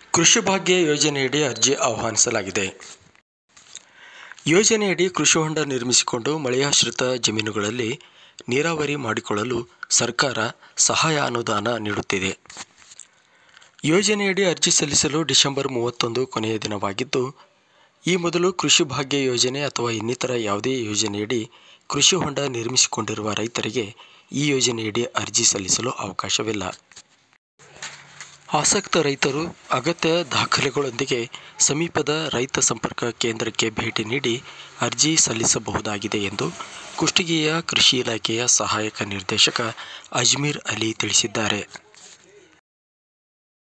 ಕೃಷಿ ಭಾಗ್ಯ ಯೋಜನೆಯಡಿ ಅರ್ಜಿ ಆಹ್ವಾನಿಸಲಾಗಿದೆ ಯೋಜನೆಯಡಿ ಕೃಷಿ ಹೊಂಡ ನಿರ್ಮಿಸಿಕೊಂಡು ಮಳೆಯಾಶ್ರಿತ ಜಮೀನುಗಳಲ್ಲಿ ನೀರಾವರಿ ಮಾಡಿಕೊಳ್ಳಲು ಸರ್ಕಾರ ಸಹಾಯ ಅನುದಾನ ನೀಡುತ್ತಿದೆ ಯೋಜನೆಯಡಿ ಅರ್ಜಿ ಸಲ್ಲಿಸಲು ಡಿಸೆಂಬರ್ ಮೂವತ್ತೊಂದು ಕೊನೆಯ ದಿನವಾಗಿದ್ದು ಈ ಮೊದಲು ಕೃಷಿ ಭಾಗ್ಯ ಯೋಜನೆ ಅಥವಾ ಇನ್ನಿತರ ಯಾವುದೇ ಯೋಜನೆಯಡಿ ಕೃಷಿ ಹೊಂಡ ನಿರ್ಮಿಸಿಕೊಂಡಿರುವ ರೈತರಿಗೆ ಈ ಯೋಜನೆಯಡಿ ಅರ್ಜಿ ಸಲ್ಲಿಸಲು ಅವಕಾಶವಿಲ್ಲ ಆಸಕ್ತ ರೈತರು ಅಗತ್ಯ ದಾಖಲೆಗಳೊಂದಿಗೆ ಸಮೀಪದ ರೈತ ಸಂಪರ್ಕ ಕೇಂದ್ರಕ್ಕೆ ಭೇಟಿ ನೀಡಿ ಅರ್ಜಿ ಸಲ್ಲಿಸಬಹುದಾಗಿದೆ ಎಂದು ಕುಷ್ಟಗಿಯ ಕೃಷಿ ಇಲಾಖೆಯ ಸಹಾಯಕ ನಿರ್ದೇಶಕ ಅಜ್ಮೀರ್ ಅಲಿ ತಿಳಿಸಿದ್ದಾರೆ